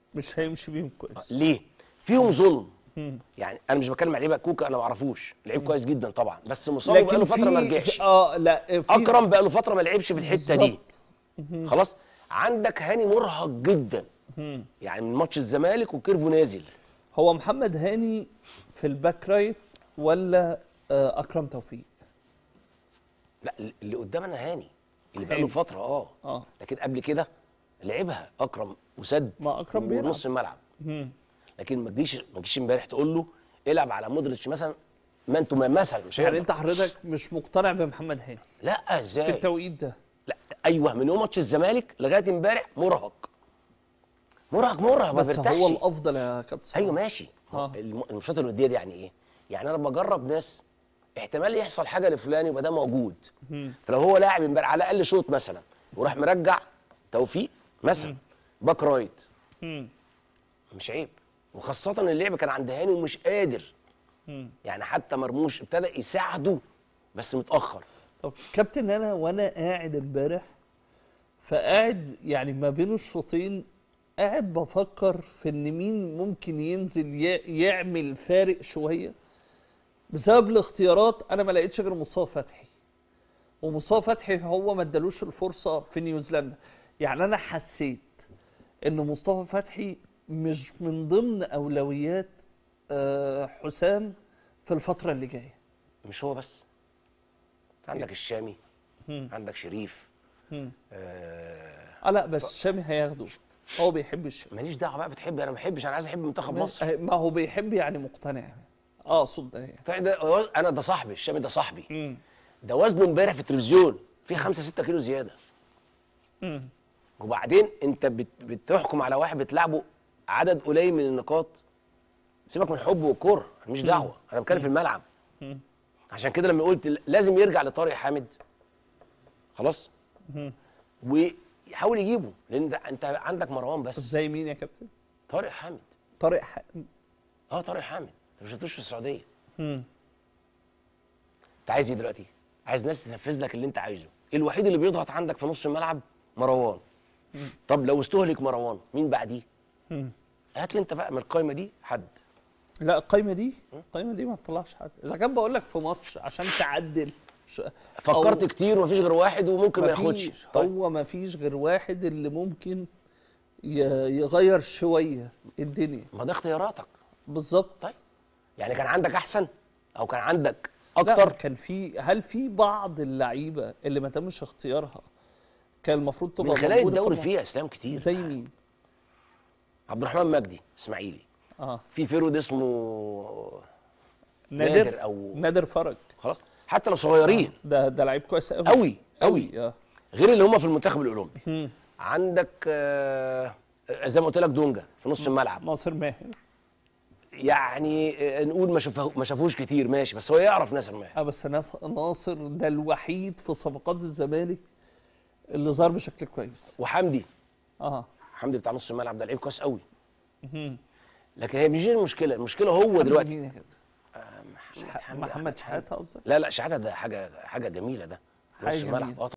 مش هيمشي بيهم كويس ليه فيهم ظلم يعني انا مش بتكلم على لعيبه كوكا انا ما اعرفوش لعيب كويس جدا طبعا بس مصاب بقاله فتره ما في- رجعش اه لا في اكرم بقاله فتره ما لعبش في الحته دي بالظبط. خلاص عندك هاني مرهق جدا يعني من ماتش الزمالك وكيرفو نازل هو محمد هاني في الباك رايت ولا آه اكرم توفيق لا اللي قدامنا هاني اللي بقاله هاني. فتره اه اه لكن قبل كده لعبها اكرم وسد ما أكرم بيلعب. ونص الملعب لكن ما تجيش ما تجيش امبارح تقول له العب على مودريتش مثلا ما انتوا مثلا مش يعني هيقدر انت حضرتك مش مقتنع بمحمد هاني لا في ازاي التوقيت ده لا ايوه من يوم ماتش الزمالك لغايه امبارح مرهق مرهق مرهق ما بس بيرتاحش هو الافضل يا كابتن صلاح. ايوه ماشي آه. الم- الماتشات الوديه دي يعني ايه؟ يعني انا بجرب ناس احتمال يحصل حاجه لفلان يبقى ده موجود فلو هو لاعب امبارح على الاقل شوط مثلا وراح مرجع توفيق مثلا باك رايت مش عيب وخاصه ان اللعب كان عند هاني ومش قادر يعني حتى مرموش ابتدى يساعده بس متاخر طب كابتن انا وانا قاعد امبارح فقاعد يعني ما بين الشوطين قاعد بفكر في ان مين ممكن ينزل ي- يعمل فارق شويه بسبب الاختيارات انا ما لقيتش غير مصطفى فتحي ومصطفى فتحي هو ما ادالوش الفرصه في نيوزيلندا يعني انا حسيت ان مصطفى فتحي مش من ضمن اولويات آه، حسام في الفتره اللي جايه مش هو بس عندك الشامي عندك شريف آه اه لا بس شامي هياخده هو بيحب الشامي ماليش دعوه بقى بتحب انا ما بحبش انا عايز احب منتخب مصر ما هو بيحب يعني مقتنع اقصد ده يعني طيب ده انا ده صاحبي الشامي ده صاحبي ده وزنه امبارح في التلفزيون فيه 5 6 كيلو زياده وبعدين انت بت بتحكم على واحد بتلعبه عدد قليل من النقاط سيبك من حب والكوره أنا مش دعوه انا بتكلم في الملعب عشان كده لما قلت لازم يرجع لطارق حامد خلاص ويحاول يجيبه لان ده انت عندك مروان بس زي مين يا كابتن طارق حامد طارق ح... اه طارق حامد انت ما شفتوش في السعوديه انت عايز ايه دلوقتي عايز ناس تنفذ لك اللي انت عايزه الوحيد اللي بيضغط عندك في نص الملعب مروان طب لو استهلك مروان مين بعديه هات لي انت بقى من القايمه دي حد لا القايمه دي القايمه دي ما تطلعش حد اذا كان بقول لك في ماتش عشان تعدل ش... فكرت أو كتير ومفيش غير واحد وممكن ما ياخدش مفيش طيب هو ما فيش غير واحد اللي ممكن ي... يغير شويه الدنيا ما ده اختياراتك بالظبط طيب يعني كان عندك احسن او كان عندك لا اكتر كان في هل في بعض اللعيبه اللي ما تمش اختيارها كان المفروض تبقى من خلال موجودة في الدوري الماتش؟ فيه اسلام كتير زي مين عبد الرحمن مجدي اسماعيلي اه في فيرود اسمه نادر, نادر أو- نادر فرج خلاص حتى لو صغيرين ده ده لعيب كويس قوي قوي قوي اه غير اللي هم في المنتخب الاولمبي عندك آه، زي ما قلت لك دونجا في نص الملعب ناصر ماهر يعني آه، نقول ما شافه ما شافوش كتير ماشي بس هو يعرف ناصر ماهر اه بس ناس ناصر ده الوحيد في صفقات الزمالك اللي ظهر بشكل كويس وحمدي اه حمدي بتاع نص الملعب ده لعيب كويس قوي لكن هي مش دي المشكله المشكله هو دلوقتي مين يا كابتن؟ محمد شح- حمدي، محمد أحمد شحاته قصدك لا لا شحاته ده حاجه حاجه جميله ده حاجة نص الملعب جميلة. اه